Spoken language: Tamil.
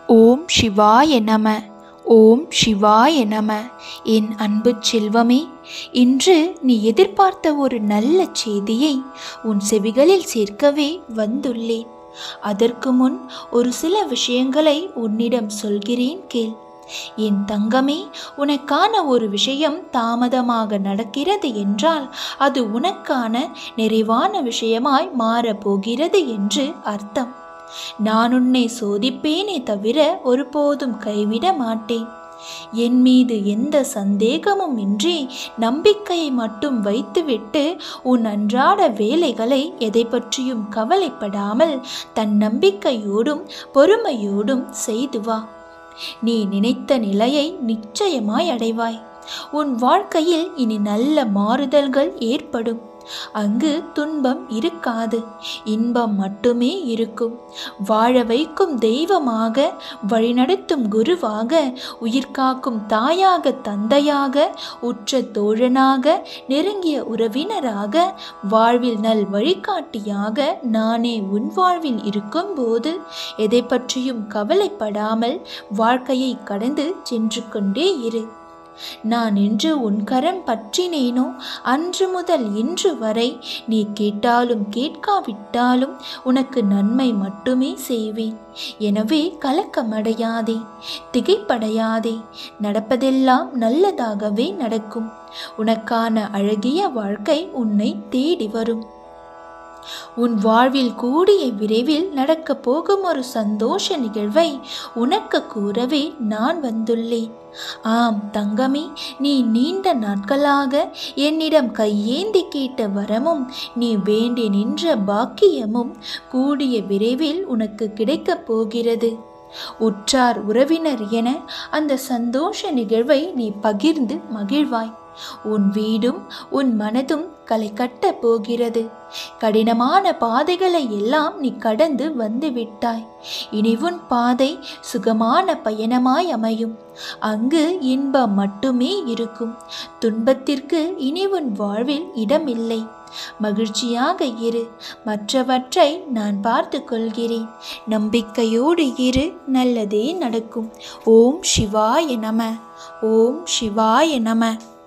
ஓம் சிவாய நம ஓம் சிவாய நம என் அன்பு செல்வமே இன்று நீ எதிர்பார்த்த ஒரு நல்ல செய்தியை உன் செவிகளில் சேர்க்கவே வந்துள்ளேன் அதற்கு முன் ஒரு சில விஷயங்களை உன்னிடம் சொல்கிறேன் கேள் என் தங்கமே உனக்கான ஒரு விஷயம் தாமதமாக நடக்கிறது என்றால் அது உனக்கான நிறைவான விஷயமாய் மாறப்போகிறது என்று அர்த்தம் நான் உன்னை சோதிப்பேனே தவிர ஒருபோதும் கைவிட மாட்டேன் என் மீது எந்த சந்தேகமும் இன்றி நம்பிக்கையை மட்டும் வைத்துவிட்டு உன் அன்றாட வேலைகளை எதை பற்றியும் கவலைப்படாமல் தன் நம்பிக்கையோடும் பொறுமையோடும் செய்து வா நீ நினைத்த நிலையை நிச்சயமாய் அடைவாய் உன் வாழ்க்கையில் இனி நல்ல மாறுதல்கள் ஏற்படும் அங்கு துன்பம் இருக்காது இன்பம் மட்டுமே இருக்கும் வாழ வைக்கும் தெய்வமாக வழிநடத்தும் குருவாக உயிர்காக்கும் தாயாக தந்தையாக உற்ற தோழனாக நெருங்கிய உறவினராக வாழ்வில் நல் வழிகாட்டியாக நானே உன் வாழ்வில் இருக்கும்போது எதை பற்றியும் கவலைப்படாமல் வாழ்க்கையை கடந்து சென்று கொண்டே இரு நான் என்று உன் கரம் பற்றினேனோ அன்று முதல் இன்று வரை நீ கேட்டாலும் கேட்காவிட்டாலும் உனக்கு நன்மை மட்டுமே செய்வேன் எனவே கலக்கமடையாதே திகைப்படையாதே நடப்பதெல்லாம் நல்லதாகவே நடக்கும் உனக்கான அழகிய வாழ்க்கை உன்னை தேடி வரும் உன் வாழ்வில் கூடிய விரைவில் நடக்கப் போகும் ஒரு சந்தோஷ நிகழ்வை உனக்கு கூறவே நான் வந்துள்ளேன் ஆம் தங்கமே நீ நீண்ட நாட்களாக என்னிடம் கையேந்தி கேட்ட வரமும் நீ வேண்டி நின்ற பாக்கியமும் கூடிய விரைவில் உனக்கு கிடைக்கப் போகிறது உற்றார் உறவினர் என அந்த சந்தோஷ நிகழ்வை நீ பகிர்ந்து மகிழ்வாய் உன் வீடும் உன் மனதும் களை கட்டப் போகிறது கடினமான பாதைகளை எல்லாம் நீ கடந்து வந்து விட்டாய் இனி உன் பாதை சுகமான பயணமாய் அமையும் அங்கு இன்பம் மட்டுமே இருக்கும் துன்பத்திற்கு இனி உன் வாழ்வில் இடமில்லை மகிழ்ச்சியாக இரு மற்றவற்றை நான் பார்த்து கொள்கிறேன் நம்பிக்கையோடு இரு நல்லதே நடக்கும் ஓம் சிவாய நம ஓம் சிவாய நம